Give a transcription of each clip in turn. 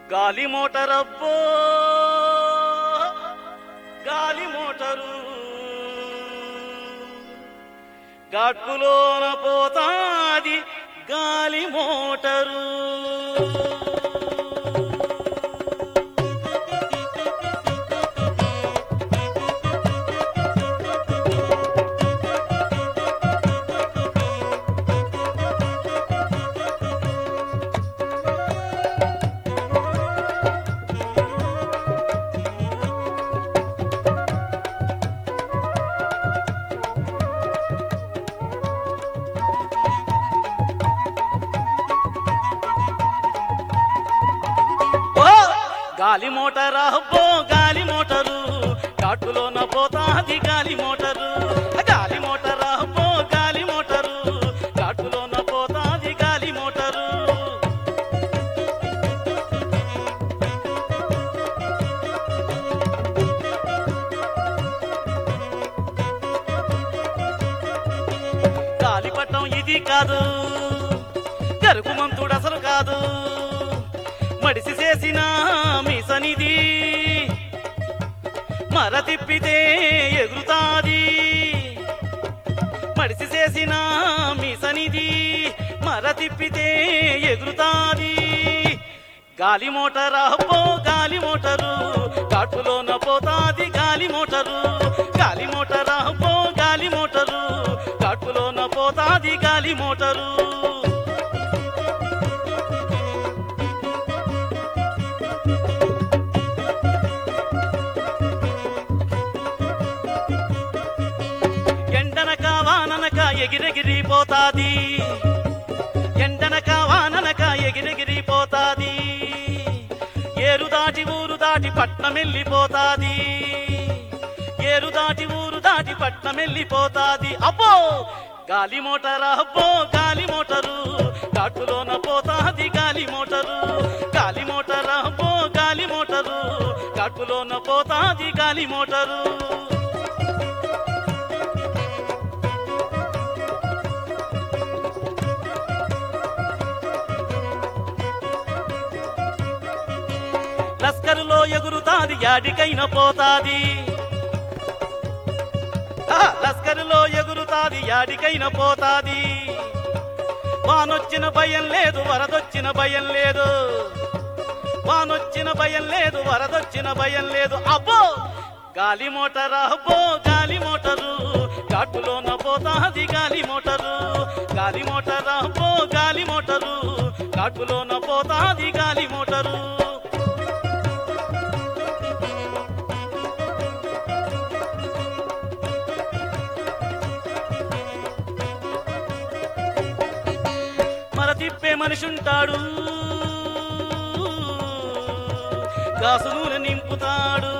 గాలి మోటరబ్బో గాలి మోటరు గట్టులోన పోతాది గాలి మోటరు ఓ గాలి మోటారా అబ్బో గాలి మోటారు కాటులోన పోతాది గాలి మోటారు గాలి మోటారా అబ్బో గాలి మోటారు కాటులోన పోతాది గాలి మోటారు గాలిపటం ఇది కాదు గరుకు మంతుడు అసలు కాదు మడిసి చేసిన మీసనిది మర తిప్పితే ఎగురుతాది మడిసి చేసిన మీసనిది మర తిప్పితే ఎగురుతాది గాలి మోటారా అబ్బో గాలి మోటారు కాటులోన పోతాది గాలి మోటారు గాలి మోటారా అబ్బో గాలి మోటారు కాటులోన పోతాది గాలి మోటారు ఎండనక వాననక ఎగిరెగిరి పోతాది ఎండనక వాననక ఎగిరెగిరి పోతాది ఏరు దాటి ఊరు దాటి పట్నం వెళ్ళిపోతాది ఏరు దాటి ఊరు దాటి పట్నం వెళ్ళిపోతాది అబ్బో గాలి మోటారా అబ్బో గాలి మోటారు కాటులోన పోతాది గాలి మోటారు గాలి మోటారా అబ్బో గాలి మోటారు కాటులోన పోతాది గాలి మోటారు లస్కరులో ఎగురుతాది యాడికైనా పోతాది ఆ, లస్కరులో ఎగురుతాది యాడికైనా పోతాది వానొచ్చిన భయం లేదు వరదొచ్చిన భయం లేదు వానొచ్చిన భయం లేదు వరదొచ్చిన భయం లేదు అబ్బో గాలి మోటారా అబ్బో గాలి మోటారు కాటులోన పోతాది గాలి మోటారు గాలి మోటారా అబ్బో గాలి మోటారు కాటులోన పోతాది గాలి మోటారు మర తిప్పే మనిషి ఉంటాడు గాసు నూనె నింపుతాడు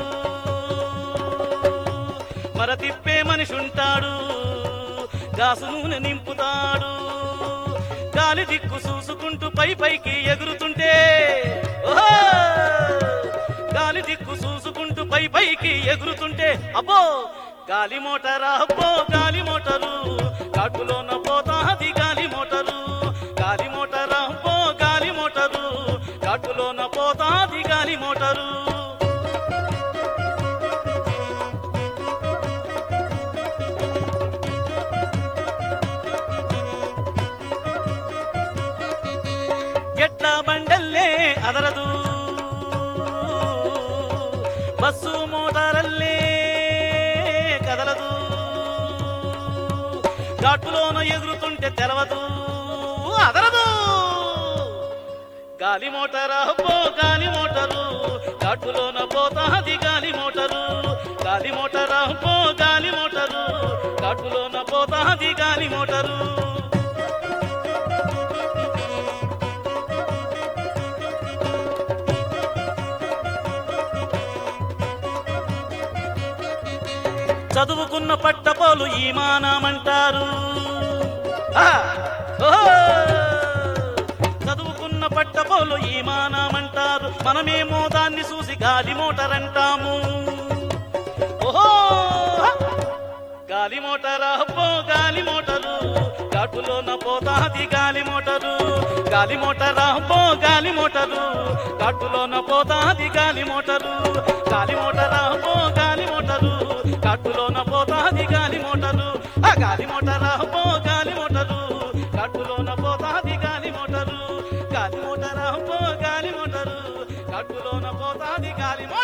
మర తిప్పే మనిషి ఉంటాడు గాసు నూనె నింపుతాడు గాలి దిక్కు చూసుకుంటూ పై పైకి ఎగురుతుంటే ఓహో! గాలి దిక్కు చూసుకుంటూ పై పైకి ఎగురుతుంటే అబ్బో గాలి మోటారా అబ్బో గాలి మోటారు కాటులోన పోతాది గాలి మోటారు గాలి మోటారా అబ్బో గాలి మోటారు కాటులోన పోతాది గాలి మోటారు ఎట్ల బండల్లే అదరదు బస్సు మోటారల్లే కదలదు ఘాటులోన ఎగురుతుంటే తెరవదు అదరదు గాలి మోటారా అబ్బో గాలి మోటారు ఘాటులోన పోతాది గాలి మోటారు గాలి మోటారా అబ్బో గాలి మోటారు ఘాటులోన పోతాది గాలి మోటారు చదువుకున్న పట్టపోలు ఈమానమంటారు ఆ! ఓహో! చదువుకున్న పట్టపోలు ఈమానమంటారు మనమేమో దాన్ని చూసి గాలి మోటార్ అంటాము ఓహో గాలి మోటార్ అబ్బో గాలి మోటారు కాటులోన పోతాది గాలి మోటారు గాలి మోటార్ అబ్బో గాలి మోటారు కాటులోన పోతాది గాలి మోటారు గాలి మోటార్ అబ్బో గాలి మోటారు కాటులోన పోతాది గాలి మోటారు ఆ గాలి మోటార్ అబ్బో గాలి మోటారు కాటులోన పోతాది గాలి మోటారు గాలి మోటార్ అబ్బో గాలి మోటారు కాటులోన పోతాది గాలి మోటారు